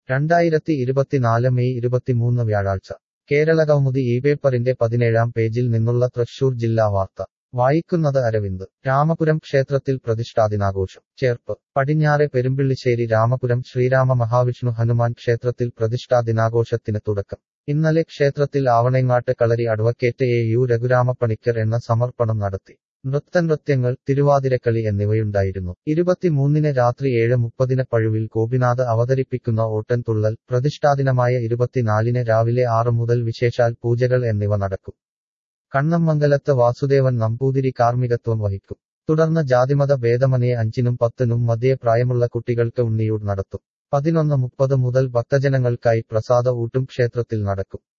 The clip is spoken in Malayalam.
രണ്ടായിരത്തി ഇരുപത്തിനാല് മെയ് ഇരുപത്തിമൂന്ന് വ്യാഴാഴ്ച കേരളകൗമുദി ഈ പേപ്പറിന്റെ പതിനേഴാം പേജിൽ നിന്നുള്ള തൃശൂർ ജില്ലാ വാർത്ത വായിക്കുന്നത് അരവിന്ദ് രാമപുരം ക്ഷേത്രത്തിൽ പ്രതിഷ്ഠാദിനാഘോഷം ചേർപ്പ് പടിഞ്ഞാറെ പെരുമ്പിള്ളിശ്ശേരി രാമപുരം ശ്രീരാമ മഹാവിഷ്ണു ഹനുമാൻ ക്ഷേത്രത്തിൽ പ്രതിഷ്ഠാദിനാഘോഷത്തിന് തുടക്കം ഇന്നലെ ക്ഷേത്രത്തിൽ Avanangattu Kalari advocate A U Raghuramappanicker എന്ന സമർപ്പണം നടത്തി നൃത്തനൃത്യങ്ങൾ തിരുവാതിരക്കളി എന്നിവയുണ്ടായിരുന്നു ഇരുപത്തിമൂന്നിന് രാത്രി ഏഴ് മുപ്പതിന് പഴുവിൽ ഗോപിനാഥ് അവതരിപ്പിക്കുന്ന ഓട്ടൻതുള്ളൽ പ്രതിഷ്ഠാദിനമായ ഇരുപത്തിനാലിന് രാവിലെ ആറ് മുതൽ വിശേഷാൽ പൂജകൾ എന്നിവ നടക്കും കണ്ണമ്മംഗലത്ത് വാസുദേവൻ നമ്പൂതിരി കാർമ്മികത്വം വഹിക്കും തുടർന്ന് ജാതിമത ഭേദമനയെ അഞ്ചിനും പത്തിനും മധ്യേ പ്രായമുള്ള കുട്ടികൾക്ക് ഉണ്ണിയൂട് നടത്തും പതിനൊന്ന് മുപ്പത് മുതൽ ഭക്തജനങ്ങൾക്കായി പ്രസാദ ഊട്ടും ക്ഷേത്രത്തിൽ നടക്കും